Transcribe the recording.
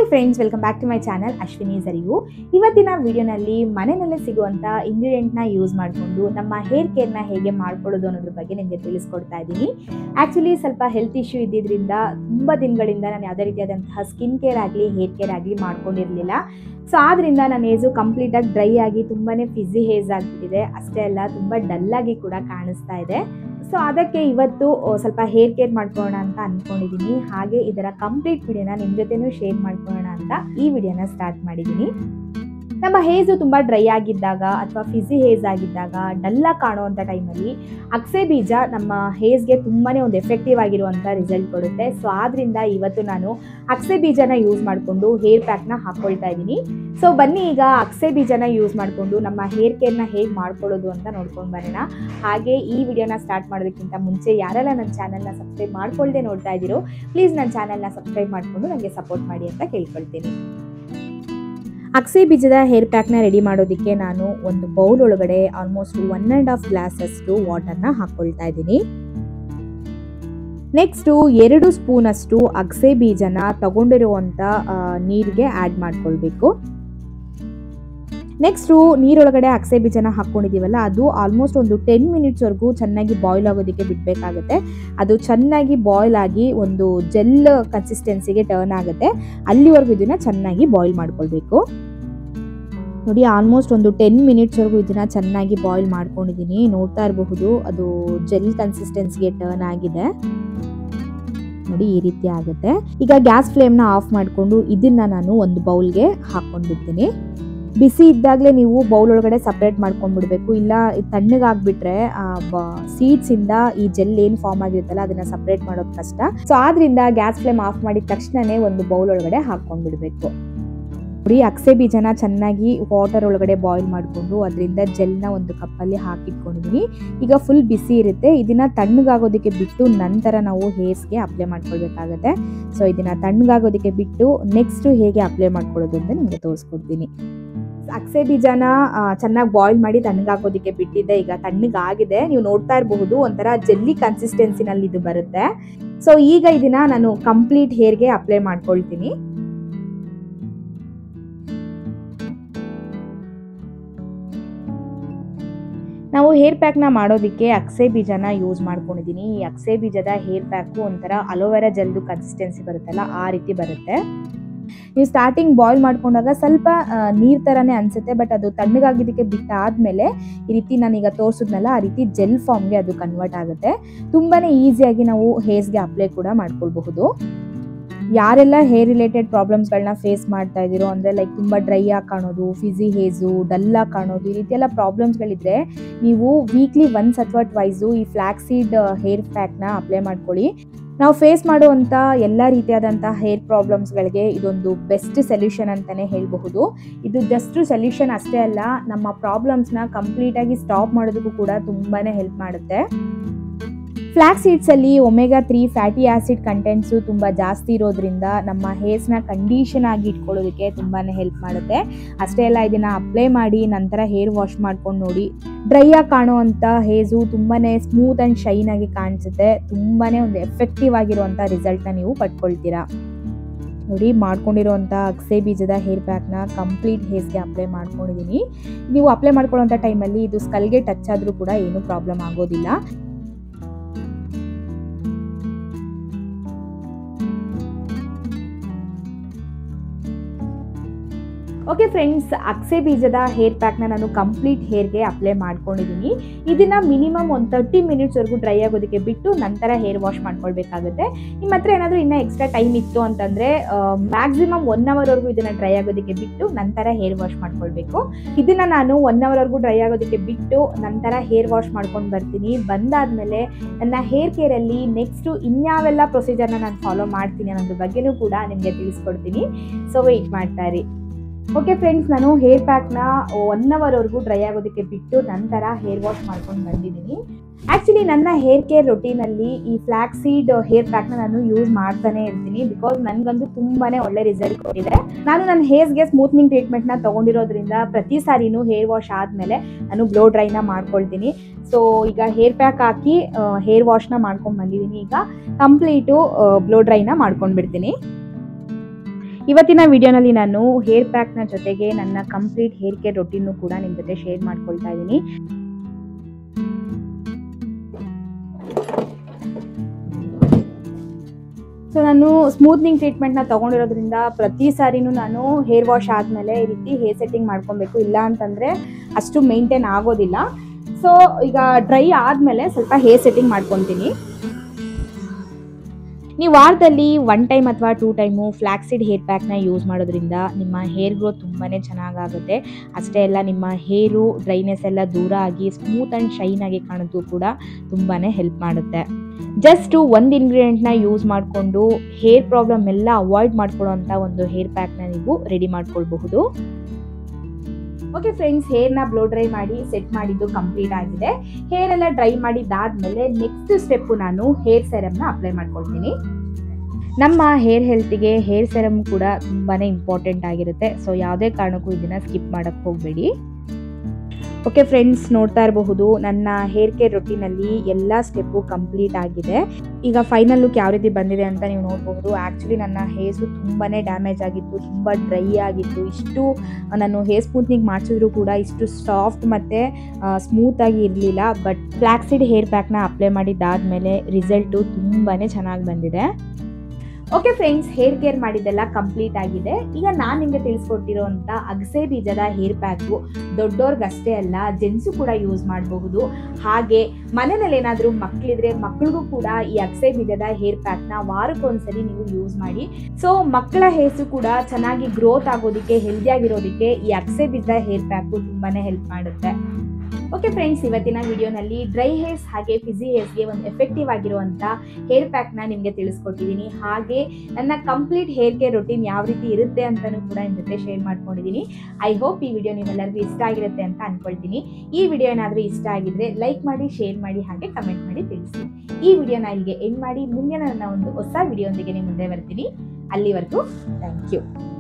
hi friends welcome back to my channel Ashwini ಸರಿಯು ಇವತ್ತಿನ ವಿಡಿಯೋನಲ್ಲಿ ಮನೆಯಲ್ಲೇ ಸಿಗುವಂಥ ಇಂಗ್ರೀಡಿಯೆಂಟ್ನ ಯೂಸ್ ಮಾಡಿಕೊಂಡು ನಮ್ಮ ಹೇರ್ ಕೇರ್ನ ಹೇಗೆ ಮಾಡ್ಕೊಳ್ಳೋದು ಅನ್ನೋದ್ರ ಬಗ್ಗೆ ನಿಮಗೆ ತಿಳಿಸ್ಕೊಡ್ತಾ ಇದ್ದೀನಿ ಆ್ಯಕ್ಚುಲಿ ಸ್ವಲ್ಪ ಹೆಲ್ತ್ ಇಶ್ಯೂ ಇದ್ದಿದ್ದರಿಂದ ತುಂಬ ದಿನಗಳಿಂದ ನಾನು ಯಾವುದೇ ರೀತಿಯಾದಂತಹ ಸ್ಕಿನ್ ಕೇರ್ ಆಗಲಿ ಹೇರ್ ಕೇರ್ ಆಗಲಿ ಮಾಡ್ಕೊಂಡಿರಲಿಲ್ಲ ಸೊ ಆದ್ರಿಂದ ನನ್ನ ಏಜು ಕಂಪ್ಲೀಟಾಗಿ ಡ್ರೈ ಆಗಿ ತುಂಬಾ ಫಿಸಿ ಹೇಸ್ ಆಗಿಬಿಟ್ಟಿದೆ ಅಷ್ಟೇ ಅಲ್ಲ ತುಂಬ ಡಲ್ಲಾಗಿ ಕೂಡ ಕಾಣಿಸ್ತಾ ಇದೆ ಸೊ ಅದಕ್ಕೆ ಇವತ್ತು ಆ, ಸ್ವಲ್ಪ ಹೇರ್ ಕೇರ್ ಮಾಡ್ಕೊಳ್ಳೋಣ ಅಂತ ಅಂದ್ಕೊಂಡಿದ್ದೀನಿ ಹಾಗೆ ಇದರ ಕಂಪ್ಲೀಟ್ ವಿಡಿಯೋನ ನಿಮ್ಮ ಜೊತೆನೂ ಶೇರ್ ಮಾಡ್ಕೊಳ್ಳೋಣ ಅಂತ ಈ ವಿಡಿಯೋನ ಸ್ಟಾರ್ಟ್ ಮಾಡಿದ್ದೀನಿ ನಮ್ಮ ಹೇಜು ತುಂಬ ಡ್ರೈ ಆಗಿದ್ದಾಗ ಅಥವಾ ಫಿಸಿ ಹೇಸ್ ಆಗಿದ್ದಾಗ ಡಲ್ಲಾಗಿ ಕಾಣುವಂಥ ಟೈಮಲ್ಲಿ ಅಕ್ಸೆ ಬೀಜ ನಮ್ಮ ಹೇಸ್ಗೆ ತುಂಬಾ ಒಂದು ಎಫೆಕ್ಟಿವ್ ಆಗಿರುವಂಥ ರಿಸಲ್ಟ್ ಕೊಡುತ್ತೆ ಸೊ ಆದ್ರಿಂದ ಇವತ್ತು ನಾನು ಅಕ್ಸೆ ಬೀಜನ ಯೂಸ್ ಮಾಡಿಕೊಂಡು ಹೇರ್ ಪ್ಯಾಕ್ನ ಹಾಕ್ಕೊಳ್ತಾ ಇದ್ದೀನಿ ಸೊ ಬನ್ನಿ ಈಗ ಅಕ್ಸೆ ಬೀಜನ ಯೂಸ್ ಮಾಡಿಕೊಂಡು ನಮ್ಮ ಹೇರ್ ಕೇರ್ನ ಹೇಗೆ ಮಾಡ್ಕೊಳ್ಳೋದು ಅಂತ ನೋಡ್ಕೊಂಡು ಬರೋಣ ಹಾಗೆ ಈ ವಿಡಿಯೋನ ಸ್ಟಾರ್ಟ್ ಮಾಡೋದಕ್ಕಿಂತ ಮುಂಚೆ ಯಾರೆಲ್ಲ ನನ್ನ ಚಾನಲ್ನ ಸಬ್ಸ್ಕ್ರೈಬ್ ಮಾಡ್ಕೊಳ್ದೆ ನೋಡ್ತಾ ಇದ್ದೀರೋ ಪ್ಲೀಸ್ ನನ್ನ ಚಾನಲ್ನ ಸಬ್ಸ್ಕ್ರೈಬ್ ಮಾಡಿಕೊಂಡು ನನಗೆ ಸಪೋರ್ಟ್ ಮಾಡಿ ಅಂತ ಕೇಳ್ಕೊಳ್ತೀನಿ ಅಕ್ಸೆ ಬೀಜದ ಹೇರ್ ಪ್ಯಾಕ್ನ ರೆಡಿ ಮಾಡೋದಕ್ಕೆ ನಾನು ಒಂದು ಬೌಲ್ ಒಳಗಡೆ ಆಲ್ಮೋಸ್ಟ್ ಒನ್ ಆ್ಯಂಡ್ ಹಾಫ್ ಗ್ಲಾಸಷ್ಟು ವಾಟರ್ನ ಹಾಕ್ಕೊಳ್ತಾ ಇದ್ದೀನಿ ನೆಕ್ಸ್ಟು ಎರಡು ಸ್ಪೂನಷ್ಟು ಅಗಸೆ ಬೀಜನ ತಗೊಂಡಿರುವಂಥ ಆ, ನೀರಿಗೆ ಆ್ಯಡ್ ಮಾಡ್ಕೊಳ್ಬೇಕು ನೆಕ್ಸ್ಟು ನೀರೊಳಗಡೆ ಅಗಸೆ ಬೀಜನ ಹಾಕ್ಕೊಂಡಿದ್ದೀವಲ್ಲ ಅದು ಆಲ್ಮೋಸ್ಟ್ ಒಂದು ಟೆನ್ ಮಿನಿಟ್ಸ್ವರೆಗೂ ಚೆನ್ನಾಗಿ ಬಾಯ್ಲ್ ಆಗೋದಕ್ಕೆ ಬಿಡಬೇಕಾಗುತ್ತೆ ಅದು ಚೆನ್ನಾಗಿ ಬಾಯ್ಲ್ ಆಗಿ ಒಂದು ಜೆಲ್ ಕನ್ಸಿಸ್ಟೆನ್ಸಿಗೆ ಟರ್ನ್ ಆಗುತ್ತೆ ಅಲ್ಲಿವರೆಗೂ ಇದನ್ನ ಚೆನ್ನಾಗಿ ಬಾಯ್ಲ್ ಮಾಡ್ಕೊಳ್ಬೇಕು ನೋಡಿ ಆಲ್ಮೋಸ್ಟ್ ಒಂದು ಟೆನ್ ಮಿನಿಟ್ಸ್ವರೆಗೂ ಇದನ್ನ ಚೆನ್ನಾಗಿ ಬಾಯ್ಲ್ ಮಾಡ್ಕೊಂಡಿದ್ದೀನಿ ನೋಡ್ತಾ ಇರಬಹುದು ಅದು ಜೆಲ್ ಕನ್ಸಿಸ್ಟೆನ್ಸಿಗೆ ಟರ್ನ್ ಆಗಿದೆ ನೋಡಿ ಈ ರೀತಿ ಆಗುತ್ತೆ ಈಗ ಗ್ಯಾಸ್ ಫ್ಲೇಮ್ನ ಆಫ್ ಮಾಡಿಕೊಂಡು ಇದನ್ನ ನಾನು ಒಂದು ಬೌಲ್ಗೆ ಹಾಕ್ಕೊಂಡ್ಬಿಡ್ತೀನಿ ಬಿಸಿ ಇದ್ದಾಗಲೇ ನೀವು ಬೌಲ್ ಒಳಗಡೆ ಸಪ್ರೇಟ್ ಮಾಡ್ಕೊಂಡ್ಬಿಡ್ಬೇಕು ಇಲ್ಲ ಇದು ತಣ್ಣಗಾಗ್ಬಿಟ್ರೆ ಸೀಡ್ಸ್ ಇಂದ ಈ ಜೆಲ್ ಏನು ಫಾರ್ಮ್ ಆಗಿರುತ್ತಲ್ಲ ಅದನ್ನ ಸಪ್ರೇಟ್ ಮಾಡೋದು ಕಷ್ಟ ಸೊ ಆದ್ರಿಂದ ಗ್ಯಾಸ್ ಫ್ಲೇಮ್ ಆಫ್ ಮಾಡಿದ ತಕ್ಷಣನೇ ಒಂದು ಬೌಲ್ ಒಳಗಡೆ ಹಾಕೊಂಡ್ಬಿಡ್ಬೇಕು ನೋಡಿ ಅಕ್ಸೆ ಬೀಜನ ಚೆನ್ನಾಗಿ ವಾಟರ್ ಒಳಗಡೆ ಬಾಯ್ಲ್ ಮಾಡಿಕೊಂಡು ಅದರಿಂದ ಜೆಲ್ನ ಒಂದು ಕಪ್ಪಲ್ಲಿ ಹಾಕಿಟ್ಕೊಂಡಿದ್ದೀನಿ ಈಗ ಫುಲ್ ಬಿಸಿ ಇರುತ್ತೆ ಇದನ್ನ ತಣ್ಣಗಾಗೋದಕ್ಕೆ ಬಿಟ್ಟು ನಂತರ ನಾವು ಹೇರ್ಸ್ಗೆ ಅಪ್ಲೈ ಮಾಡ್ಕೊಳ್ಬೇಕಾಗತ್ತೆ ಸೊ ಇದನ್ನ ತಣ್ಣಗಾಗೋದಕ್ಕೆ ಬಿಟ್ಟು ನೆಕ್ಸ್ಟ್ ಹೇಗೆ ಅಪ್ಲೈ ಮಾಡ್ಕೊಳ್ಳೋದು ಅಂತ ನಿಮಗೆ ತೋರಿಸ್ಕೊಡ್ತೀನಿ ಅಕ್ಸೆ ಬೀಜನ ಚೆನ್ನಾಗಿ ಬಾಯ್ಲ್ ಮಾಡಿ ತಣ್ಣಗಾಕೋದಕ್ಕೆ ಬಿಟ್ಟಿದ್ದೆ ಈಗ ತಣ್ಣಗಾಗಿದೆ ನೀವು ನೋಡ್ತಾ ಇರಬಹುದು ಒಂಥರ ಜೆಲ್ಲಿ ಕನ್ಸಿಸ್ಟೆನ್ಸಿನಲ್ಲಿ ಇದು ಬರುತ್ತೆ ಸೊ ಈಗ ಇದನ್ನ ನಾನು ಕಂಪ್ಲೀಟ್ ಹೇರ್ಗೆ ಅಪ್ಲೈ ಮಾಡ್ಕೊಳ್ತೀನಿ ನಾವು ಹೇರ್ ಪ್ಯಾಕ್ನ ಮಾಡೋದಕ್ಕೆ ಅಕ್ಸೆ ಬೀಜನ ಯೂಸ್ ಮಾಡ್ಕೊಂಡಿದ್ದೀನಿ ಈ ಅಕ್ಸೆ ಬೀಜದ ಹೇರ್ ಪ್ಯಾಕು ಒಂಥರ ಅಲೋವೆರಾ ಜೆಲ್ದು ಕನ್ಸಿಸ್ಟೆನ್ಸಿ ಬರುತ್ತಲ್ಲ ಆ ರೀತಿ ಬರುತ್ತೆ ನೀವು ಸ್ಟಾರ್ಟಿಂಗ್ ಬಾಯ್ಲ್ ಮಾಡ್ಕೊಂಡಾಗ ಸ್ವಲ್ಪ ನೀರು ಥರನೇ ಅನಿಸುತ್ತೆ ಬಟ್ ಅದು ತಣ್ಣಗಾಗಿದ್ದಕ್ಕೆ ಬಿಟ್ಟಾದ್ಮೇಲೆ ಈ ರೀತಿ ನಾನೀಗ ತೋರಿಸಿದ್ನಲ್ಲ ಆ ರೀತಿ ಜೆಲ್ ಫಾರ್ಮ್ಗೆ ಅದು ಕನ್ವರ್ಟ್ ಆಗುತ್ತೆ ತುಂಬಾ ಈಸಿಯಾಗಿ ನಾವು ಹೇರ್ಸ್ಗೆ ಅಪ್ಲೈ ಕೂಡ ಮಾಡ್ಕೊಳ್ಬಹುದು ಯಾರೆಲ್ಲ ಹೇರ್ ರಿಲೇಟೆಡ್ ಪ್ರಾಬ್ಲಮ್ಸ್ಗಳನ್ನ ಫೇಸ್ ಮಾಡ್ತಾ ಇದ್ದೀರೋ ಅಂದರೆ ಲೈಕ್ ತುಂಬ ಡ್ರೈ ಆಗಿ ಕಾಣೋದು ಫಿಸಿ ಹೇಸು ಡಲ್ಲಾಗಿ ಕಾಣೋದು ಈ ರೀತಿ ಎಲ್ಲ ಪ್ರಾಬ್ಲಮ್ಸ್ಗಳಿದ್ರೆ ನೀವು ವೀಕ್ಲಿ ಒನ್ಸ್ ಅಥವಾ ಟ್ವೈಸು ಈ ಫ್ಲ್ಯಾಕ್ಸೀಡ್ ಹೇರ್ ಪ್ಯಾಕ್ನ ಅಪ್ಲೈ ಮಾಡ್ಕೊಳ್ಳಿ ನಾವು ಫೇಸ್ ಮಾಡುವಂಥ ಎಲ್ಲ ರೀತಿಯಾದಂಥ ಹೇರ್ ಪ್ರಾಬ್ಲಮ್ಸ್ಗಳಿಗೆ ಇದೊಂದು ಬೆಸ್ಟ್ ಸೊಲ್ಯೂಷನ್ ಅಂತಲೇ ಹೇಳಬಹುದು ಇದು ಜಸ್ಟ್ ಸೊಲ್ಯೂಷನ್ ಅಷ್ಟೇ ಅಲ್ಲ ನಮ್ಮ ಪ್ರಾಬ್ಲಮ್ಸ್ನ ಕಂಪ್ಲೀಟಾಗಿ ಸ್ಟಾಪ್ ಮಾಡೋದಕ್ಕೂ ಕೂಡ ತುಂಬಾ ಹೆಲ್ಪ್ ಮಾಡುತ್ತೆ ಫ್ಲ್ಯಾಕ್ ಸೀಡ್ಸಲ್ಲಿ omega three fatty acid contents ತುಂಬ ಜಾಸ್ತಿ ಇರೋದ್ರಿಂದ ನಮ್ಮ ಹೇರ್ಸ್ನ ಕಂಡೀಷನ್ ಆಗಿ ಇಟ್ಕೊಳ್ಳೋದಕ್ಕೆ ತುಂಬಾ ಹೆಲ್ಪ್ ಮಾಡುತ್ತೆ ಅಷ್ಟೇ ಅಲ್ಲ ಇದನ್ನು ಅಪ್ಲೈ ಮಾಡಿ ನಂತರ ಹೇರ್ ವಾಶ್ ಮಾಡ್ಕೊಂಡು ನೋಡಿ ಡ್ರೈ ಆಗಿ ಕಾಣುವಂಥ ಹೇಸು ತುಂಬಾ ಸ್ಮೂತ್ ಆ್ಯಂಡ್ ಶೈನ್ ಆಗಿ ಕಾಣಿಸುತ್ತೆ ತುಂಬಾ ಒಂದು ಎಫೆಕ್ಟಿವ್ ಆಗಿರುವಂಥ ರಿಸಲ್ಟ್ನ ನೀವು ಪಡ್ಕೊಳ್ತೀರಾ ನೋಡಿ ಮಾಡ್ಕೊಂಡಿರುವಂಥ ಅಕ್ಸೆ ಬೀಜದ ಹೇರ್ ಪ್ಯಾಕ್ನ ಕಂಪ್ಲೀಟ್ ಹೇರ್ಸ್ಗೆ ಅಪ್ಲೈ ಮಾಡ್ಕೊಂಡಿದ್ದೀನಿ ನೀವು ಅಪ್ಲೈ ಮಾಡ್ಕೊಳ್ಳೋಂಥ ಟೈಮಲ್ಲಿ ಇದು ಸ್ಕಲ್ಗೆ ಟಚ್ ಆದರೂ ಕೂಡ ಏನೂ ಪ್ರಾಬ್ಲಮ್ ಆಗೋದಿಲ್ಲ ಓಕೆ ಫ್ರೆಂಡ್ಸ್ ಅಕ್ಸೆ ಬೀಜದ ಹೇರ್ ಪ್ಯಾಕ್ನ ನಾನು ಕಂಪ್ಲೀಟ್ ಹೇರ್ಗೆ ಅಪ್ಲೈ ಮಾಡ್ಕೊಂಡಿದ್ದೀನಿ ಇದನ್ನ ಮಿನಿಮಮ್ ಒಂದು ತರ್ಟಿ ಮಿನಿಟ್ಸ್ವರೆಗೂ ಡ್ರೈ ಆಗೋದಕ್ಕೆ ಬಿಟ್ಟು ನಂತರ ಹೇರ್ ವಾಶ್ ಮಾಡ್ಕೊಳ್ಬೇಕಾಗುತ್ತೆ ನಿಮ್ಮ ಹತ್ರ ಏನಾದರೂ ಇನ್ನೂ ಎಕ್ಸ್ಟ್ರಾ ಟೈಮ್ ಇತ್ತು ಅಂತಂದರೆ ಮ್ಯಾಕ್ಸಿಮಮ್ ಒನ್ ಅವರ್ವರೆಗೂ ಇದನ್ನು ಡ್ರೈ ಆಗೋದಕ್ಕೆ ಬಿಟ್ಟು ನಂತರ ಹೇರ್ ವಾಶ್ ಮಾಡ್ಕೊಳ್ಬೇಕು ಇದನ್ನ ನಾನು ಒನ್ ಅವರ್ವರೆಗೂ ಡ್ರೈ ಆಗೋದಕ್ಕೆ ಬಿಟ್ಟು ನಂತರ ಹೇರ್ ವಾಶ್ ಮಾಡ್ಕೊಂಡು ಬರ್ತೀನಿ ಬಂದಾದ್ಮೇಲೆ ನನ್ನ ಹೇರ್ ಕೇರಲ್ಲಿ ನೆಕ್ಸ್ಟು ಇನ್ಯಾವೆಲ್ಲ ಪ್ರೊಸೀಜರ್ನ ನಾನು ಫಾಲೋ ಮಾಡ್ತೀನಿ ಅನ್ನೋದ್ರ ಬಗ್ಗೆನೂ ಕೂಡ ನಿಮಗೆ ತಿಳಿಸ್ಕೊಡ್ತೀನಿ ಸೊ ವೆಯ್ಟ್ ಮಾಡ್ತಾ ಇರಿ ಓಕೆ ಫ್ರೆಂಡ್ಸ್ ನಾನು ಹೇರ್ ಪ್ಯಾಕ್ನ ಒನ್ ಅವರ್ವರೆಗೂ ಡ್ರೈ ಆಗೋದಕ್ಕೆ ಬಿಟ್ಟು ನಂತರ ಹೇರ್ ವಾಶ್ ಮಾಡ್ಕೊಂಡು ಬಂದಿದ್ದೀನಿ ಆ್ಯಕ್ಚುಲಿ ನನ್ನ ಹೇರ್ ಕೇರ್ ರೊಟೀನಲ್ಲಿ ಈ ಫ್ಲ್ಯಾಕ್ ಸೀಡ್ ಹೇರ್ ಪ್ಯಾಕ್ನ ನಾನು ಯೂಸ್ ಮಾಡ್ತಾನೆ ಇರ್ತೀನಿ ಬಿಕಾಸ್ ನನಗಂತೂ ತುಂಬಾ ಒಳ್ಳೆ ರಿಸಲ್ಟ್ ಕೊಟ್ಟಿದೆ ನಾನು ನನ್ನ ಹೇರ್ಸ್ಗೆ ಸ್ಮೂತ್ನಿಂಗ್ ಟ್ರೀಟ್ಮೆಂಟ್ನ ತೊಗೊಂಡಿರೋದ್ರಿಂದ ಪ್ರತಿ ಸಾರಿನೂ ಹೇರ್ ವಾಶ್ ಆದಮೇಲೆ ನಾನು ಬ್ಲೋ ಡ್ರೈನ ಮಾಡ್ಕೊಳ್ತೀನಿ ಸೊ ಈಗ ಹೇರ್ ಪ್ಯಾಕ್ ಹಾಕಿ ಹೇರ್ ವಾಶ್ನ ಮಾಡ್ಕೊಂಡು ಬಂದಿದ್ದೀನಿ ಈಗ ಕಂಪ್ಲೀಟು ಬ್ಲೋ ಡ್ರೈನ ಮಾಡ್ಕೊಂಡು ಬಿಡ್ತೀನಿ ಇವತ್ತಿನ ವಿಡಿಯೋನಲ್ಲಿ ನಾನು ಹೇರ್ ಪ್ಯಾಕ್ನ ಜೊತೆಗೆ ನನ್ನ ಕಂಪ್ಲೀಟ್ ಹೇರ್ ಕೇರ್ ರೊಟೀನು ಕೂಡ ನಿಮ್ಮ ಜೊತೆ ಶೇರ್ ಮಾಡ್ಕೊಳ್ತಾ ಇದ್ದೀನಿ ಸೊ ನಾನು ಸ್ಮೂತ್ನಿಂಗ್ ಟ್ರೀಟ್ಮೆಂಟ್ನ ತೊಗೊಂಡಿರೋದ್ರಿಂದ ಪ್ರತಿ ಸಾರಿನೂ ನಾನು ಹೇರ್ ವಾಶ್ ಆದಮೇಲೆ ಈ ರೀತಿ ಹೇರ್ ಸೆಟ್ಟಿಂಗ್ ಮಾಡ್ಕೊಬೇಕು ಇಲ್ಲ ಅಂತಂದರೆ ಅಷ್ಟು ಮೇಂಟೈನ್ ಆಗೋದಿಲ್ಲ ಸೊ ಈಗ ಡ್ರೈ ಆದಮೇಲೆ ಸ್ವಲ್ಪ ಹೇರ್ ಸೆಟ್ಟಿಂಗ್ ಮಾಡ್ಕೊತೀನಿ ನೀವು ವಾರದಲ್ಲಿ ಒನ್ ಟೈಮ್ ಅಥವಾ ಟೂ ಟೈಮು ಫ್ಲ್ಯಾಕ್ಸಿಡ್ ಹೇರ್ ಪ್ಯಾಕ್ನ ಯೂಸ್ ಮಾಡೋದ್ರಿಂದ ನಿಮ್ಮ ಹೇರ್ ಗ್ರೋತ್ ತುಂಬಾ ಚೆನ್ನಾಗಾಗುತ್ತೆ ಅಷ್ಟೇ ಅಲ್ಲ ನಿಮ್ಮ ಹೇರು ಡ್ರೈನೆಸ್ ಎಲ್ಲ ದೂರ ಆಗಿ ಸ್ಮೂತ್ ಆ್ಯಂಡ್ ಶೈನ್ ಆಗಿ ಕಾಣೋದು ಕೂಡ ತುಂಬಾ ಹೆಲ್ಪ್ ಮಾಡುತ್ತೆ ಜಸ್ಟ್ ಒಂದು ಇಂಗ್ರೀಡಿಯೆಂಟ್ನ ಯೂಸ್ ಮಾಡಿಕೊಂಡು ಹೇರ್ ಪ್ರಾಬ್ಲಮ್ ಎಲ್ಲ ಅವಾಯ್ಡ್ ಮಾಡ್ಕೊಳ್ಳೋಂಥ ಒಂದು ಹೇರ್ ಪ್ಯಾಕ್ನ ನೀವು ರೆಡಿ ಮಾಡ್ಕೊಳ್ಬಹುದು ಓಕೆ ಫ್ರೆಂಡ್ಸ್ ಹೇರ್ನ ಬ್ಲೋ ಡ್ರೈ ಮಾಡಿ ಸೆಟ್ ಮಾಡಿದ್ದು ಕಂಪ್ಲೀಟ್ ಆಗಿದೆ ಹೇರ್ ಎಲ್ಲ ಡ್ರೈ ಮಾಡಿದ್ದಾದ್ಮೇಲೆ ನೆಕ್ಸ್ಟ್ ಸ್ಟೆಪ್ಪು ನಾನು ಹೇರ್ ಸೆರಮ್ನ ಅಪ್ಲೈ ಮಾಡ್ಕೊಳ್ತೀನಿ ನಮ್ಮ ಹೇರ್ ಹೆಲ್ತಿಗೆ ಹೇರ್ ಸೆರಮ್ ಕೂಡ ತುಂಬಾ ಇಂಪಾರ್ಟೆಂಟ್ ಆಗಿರುತ್ತೆ ಸೊ ಯಾವುದೇ ಕಾರಣಕ್ಕೂ ಇದನ್ನು ಸ್ಕಿಪ್ ಮಾಡೋಕ್ಕೆ ಹೋಗಬೇಡಿ ಓಕೆ ಫ್ರೆಂಡ್ಸ್ ನೋಡ್ತಾ ಇರಬಹುದು ನನ್ನ ಹೇರ್ ಕೇರ್ ರೊಟೀನಲ್ಲಿ ಎಲ್ಲ ಸ್ಟೆಪ್ಪು ಕಂಪ್ಲೀಟ್ ಆಗಿದೆ ಈಗ ಫೈನಲ್ ಲುಕ್ ಯಾವ ರೀತಿ ಬಂದಿದೆ ಅಂತ ನೀವು ನೋಡಬಹುದು ಆ್ಯಕ್ಚುಲಿ ನನ್ನ ಹೇರ್ಸು ತುಂಬಾ ಡ್ಯಾಮೇಜ್ ಆಗಿತ್ತು ತುಂಬ ಡ್ರೈ ಆಗಿತ್ತು ಇಷ್ಟು ನಾನು ಹೇರ್ ಸ್ಮೂತ್ನಿಂಗ್ ಮಾಡಿಸಿದ್ರು ಕೂಡ ಇಷ್ಟು ಸಾಫ್ಟ್ ಮತ್ತು ಸ್ಮೂತಾಗಿ ಇರಲಿಲ್ಲ ಬಟ್ ಫ್ಲ್ಯಾಕ್ಸಿಡ್ ಹೇರ್ ಪ್ಯಾಕ್ನ ಅಪ್ಲೈ ಮಾಡಿದ್ದಾದಮೇಲೆ ರಿಸಲ್ಟು ತುಂಬಾ ಚೆನ್ನಾಗಿ ಬಂದಿದೆ ಓಕೆ ಫ್ರೆಂಡ್ಸ್ ಹೇರ್ ಕೇರ್ ಮಾಡಿದ್ದೆಲ್ಲ ಕಂಪ್ಲೀಟ್ ಆಗಿದೆ ಈಗ ನಾನು ನಿಮಗೆ ತಿಳಿಸ್ಕೊಟ್ಟಿರೋಂಥ ಅಗಸೆ ಬೀಜದ ಹೇರ್ ಪ್ಯಾಕು ದೊಡ್ಡೋರ್ಗಷ್ಟೇ ಅಲ್ಲ ಜೆಂಟ್ಸು ಕೂಡ ಯೂಸ್ ಮಾಡಬಹುದು ಹಾಗೆ ಮನೆಯಲ್ಲಿ ಏನಾದರೂ ಮಕ್ಕಳಿದ್ರೆ ಮಕ್ಕಳಿಗೂ ಕೂಡ ಈ ಅಗಸೆ ಬೀಜದ ಹೇರ್ ಪ್ಯಾಕ್ನ ವಾರಕ್ಕೊಂದ್ಸರಿ ನೀವು ಯೂಸ್ ಮಾಡಿ ಸೊ ಮಕ್ಕಳ ಹೇರ್ಸು ಕೂಡ ಚೆನ್ನಾಗಿ ಗ್ರೋತ್ ಆಗೋದಕ್ಕೆ ಹೆಲ್ದಿ ಆಗಿರೋದಕ್ಕೆ ಈ ಅಗಸೆ ಬೀಜದ ಹೇರ್ ಪ್ಯಾಕು ತುಂಬಾ ಹೆಲ್ಪ್ ಮಾಡುತ್ತೆ ಓಕೆ ಫ್ರೆಂಡ್ಸ್ ಇವತ್ತಿನ ವಿಡಿಯೋನಲ್ಲಿ ಡ್ರೈ ಹೇರ್ಸ್ ಹಾಗೆ ಫಿಸಿ ಹೇರ್ಸ್ಗೆ ಒಂದು ಎಫೆಕ್ಟಿವ್ ಆಗಿರುವಂಥ ಹೇರ್ ಪ್ಯಾಕ್ನ ನಿಮಗೆ ತಿಳಿಸ್ಕೊಟ್ಟಿದ್ದೀನಿ ಹಾಗೆ ನನ್ನ ಕಂಪ್ಲೀಟ್ ಹೇರ್ ಕೇರ್ ರೊಟೀನ್ ಯಾವ ರೀತಿ ಇರುತ್ತೆ ಅಂತಲೂ ಕೂಡ ನಿಮ್ಮ ಜೊತೆ ಶೇರ್ ಮಾಡ್ಕೊಂಡಿದ್ದೀನಿ ಐ ಹೋಪ್ ಈ ವಿಡಿಯೋ ನಿಮ್ಮೆಲ್ಲರಿಗೂ ಇಷ್ಟ ಆಗಿರುತ್ತೆ ಅಂತ ಅನ್ಕೊಳ್ತೀನಿ ಈ ವಿಡಿಯೋ ಏನಾದರೂ ಇಷ್ಟ ಆಗಿದ್ರೆ ಲೈಕ್ ಮಾಡಿ ಶೇರ್ ಮಾಡಿ ಹಾಗೆ ಕಮೆಂಟ್ ಮಾಡಿ ತಿಳಿಸಿ ಈ ವಿಡಿಯೋನ ಇಲ್ಲಿಗೆ ಎಂಡ್ ಮಾಡಿ ಮುಂದಿನ ನನ್ನ ಒಂದು ಹೊಸ ವಿಡಿಯೋಂದಿಗೆ ನಿಮ್ಮ ಮುಂದೆ ಬರ್ತೀನಿ ಅಲ್ಲಿವರೆಗೂ ಥ್ಯಾಂಕ್ ಯು